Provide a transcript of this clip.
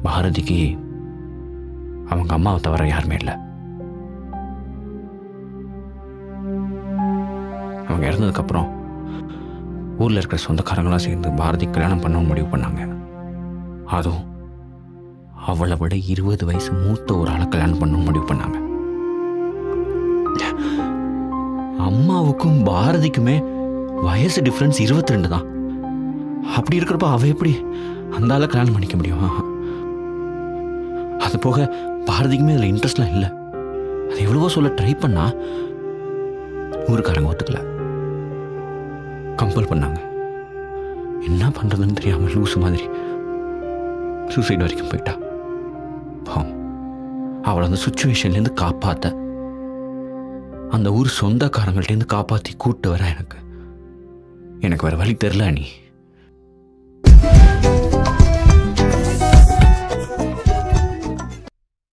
பாரதிக்கு அவங்க அம்மாவை தவிர யாருமே இல்லை அவங்க இறந்ததுக்கப்புறம் ஊரில் இருக்கிற சொந்தக்காரங்களாம் சேர்ந்து பாரதி கல்யாணம் பண்ணணும்னு முடிவு பண்ணாங்க அதுவும் அவளை விட இருபது வயசு மூத்த ஒரு ஆளை கல்யாணம் பண்ணணும்னு முடிவு பண்ணாங்க அம்மாவுக்கும் பாரதிக்குமே வயசு டிஃப்ரென்ஸ் இருபத்தி ரெண்டு தான் அப்படி இருக்கிறப்ப அவ எப்படி அந்த ஆளை கல்யாணம் பண்ணிக்க முடியும் அது போக பாரதிக்குமே அதில் இன்ட்ரெஸ்ட்லாம் இல்லை அது எவ்வளவோ சொல்ல ட்ரை பண்ணா ஊருக்காரங்க ஒத்துக்கல கம்பல் பண்ணாங்க என்ன பண்ணுறதுன்னு தெரியாமல் லூசு மாதிரி சூசைட் வரைக்கும் போயிட்டா பாவம் அவளை அந்த சுச்சுவேஷன்லேருந்து காப்பாற்ற அந்த ஊர் சொந்தக்காரங்கள்ட்டேருந்து காப்பாற்றி கூட்டு வர எனக்கு எனக்கு வேறு வழி தெரில நீ